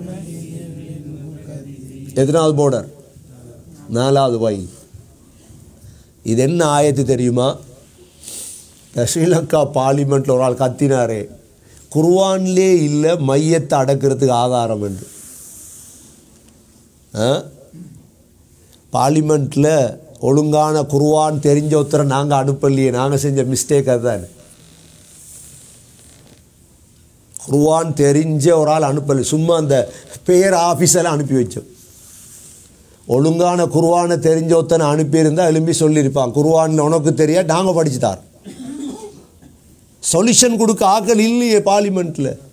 எத்தனாவது போர்டர் நாலாவது வை இது என்ன ஆயத்து தெரியுமா இந்த ஸ்ரீலங்கா பார்லிமெண்ட்டில் ஒரு ஆள் கத்தினாரே குர்வான்லே இல்லை மையத்தை அடக்கிறதுக்கு ஆதாரம் என்று பார்லிமெண்ட்டில் ஒழுங்கான குர்வான் தெரிஞ்ச ஒருத்தரை நாங்கள் அனுப்பலையே நாங்கள் செஞ்ச மிஸ்டேக் அதுதான் குர்வான் தெரிஞ்ச ஒரு ஆள் அனுப்பலை சும்மா அந்த பேர் ஆஃபீஸெல்லாம் அனுப்பி வச்சோம் ஒழுங்கான குர்வானை தெரிஞ்ச ஒருத்தனை அனுப்பியிருந்தா எழும்பி சொல்லியிருப்பான் குர்வானில் உனக்கு தெரியா நாங்கள் படிச்சு தாரோம் சொல்யூஷன் கொடுக்க ஆக்கள் இல்லையே பார்லிமெண்ட்டில்